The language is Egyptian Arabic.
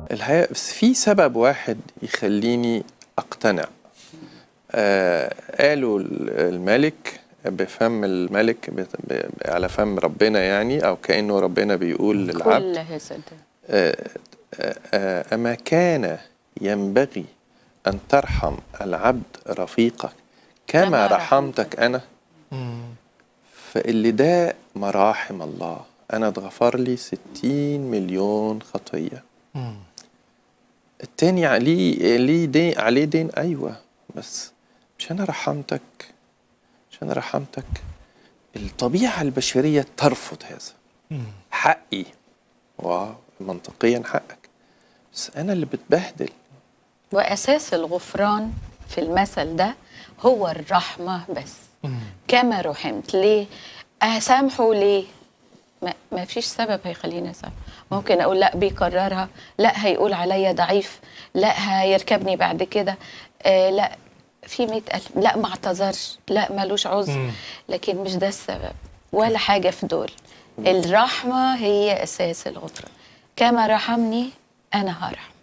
الحقيقة بس في سبب واحد يخليني أقتنع آه قالوا الملك بفم الملك بت- ب- على فم ربنا يعني أو كأنه ربنا بيقول للعبد كل هذا آه، آه، آه، أما كان ينبغي أن ترحم العبد رفيقك كما, كما رحمتك أنا فاللي ده مراحم الله أنا اتغفر لي ستين مليون خطية التاني عليه ليه دين عليه دين أيوة بس مش أنا رحمتك مش أنا رحمتك الطبيعة البشرية ترفض هذا حقي واو منطقيا حقك بس أنا اللي بتبهدل وأساس الغفران في المثل ده هو الرحمة بس كما رحمت ليه أسامحه ليه ما, ما فيش سبب هيخليني أسامح ممكن أقول لا بيكررها لا هيقول عليا ضعيف لا هيركبني بعد كده آه لا في مئة ألف لا ما اعتذرش لا ملوش عذر لكن مش ده السبب ولا حاجة في دول الرحمة هي أساس الغفران كما رحمني أنا هرحم